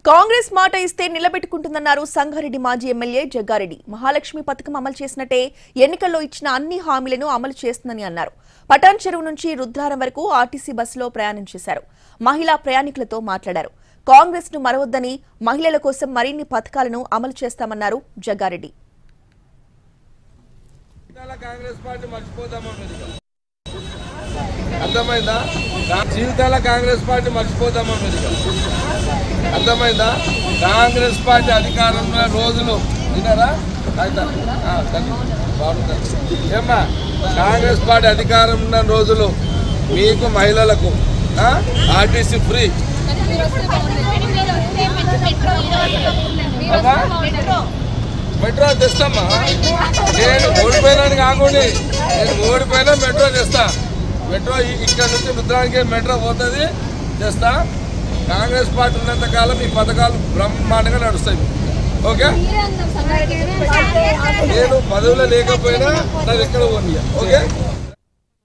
కాంగ్రెస్ మాట ఇస్తే నిలబెట్టుకుంటుందన్నారు సంగారెడ్డి మాజీ ఎమ్మెల్యే జగ్గారెడ్డి మహాలక్ష్మి పథకం అమలు చేసినట్టే ఎన్నికల్లో ఇచ్చిన అన్ని హామీలను అమలు చేస్తుందని అన్నారు పటాన్ చెరువు నుంచి రుద్రారం వరకు ఆర్టీసీ బస్సులో ప్రయాణం చేశారు మహిళా ప్రయాణికులతో మాట్లాడారు కాంగ్రెస్ ను మరవద్దని మహిళల కోసం మరిన్ని పథకాలను అమలు చేస్తామన్నారు జగ్గారెడ్డి జీవితాల కాంగ్రెస్ పార్టీ మర్చిపోతామన్నది ఇక. అర్థమైందా కా- జీవితాల కాంగ్రెస్ పార్టీ మర్చిపోతామన్నది ఇక. అర్థమైందా కాంగ్రెస్ పార్టీ అధికారంలో రోజులు విన్నారా అయితే, ఆ, తల్లి, బాగుంది. ఏమ్మా కాంగ్రెస్ పార్టీ అధికారం ఉన్న రోజులు మీకు మహిళలకు ఆ, ఆర్టీసీ ఫ్రీ అమ్మా? మెట్రో తెస్తామా నేను ఓడిపోయినాను కాకుండా నేను ఓడిపోయినా మెట్రో తెస్తా మెట్రో ఈ- ఇక్కడ నుంచి రుద్రానికి మెట్రో పోతుంది తెస్తా కాంగ్రెస్ పార్టీ ఉన్నంత కాలం ఈ పథకాలు బ్రహ్మాండంగా నడుస్తాయి ఓకే నేను పదవిలో లేకపోయినా నాది ఎక్కడ పోనీ ఓకే